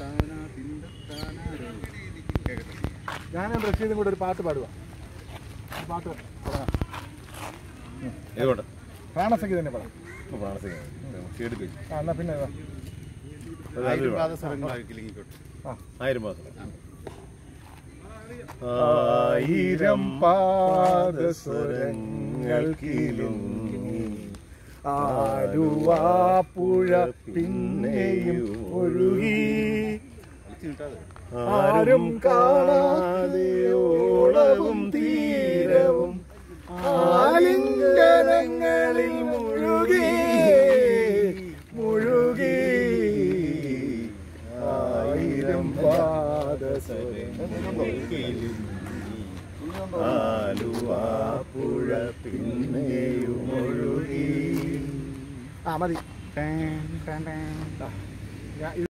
ഞാനും റഷീദും കൂടെ ഒരു പാട്ട് പാടുക ഒരു പാട്ട് പാടാം ഏതോട്ടെ പ്രാണസംഗീതം തന്നെ പാടാം കേടുക്ക് ആ എന്നാ പിന്നെ ഇതാ. ആയിരം മാസം ആയിരം പാദസ്വരങ്ങൾക്കിലുങ്ങി ആലുവാപ്പുഴ പിന്നെയും ഒഴുകി ആരും കാണാതെ ഓളവും തീരവും ആലിംഗനങ്ങളിൽ മുഴുകി മുഴുകി ആയിരം ആലുവാപ്പുഴ പിന്നെയും ഒഴുകി ആ മതി ഞാൻ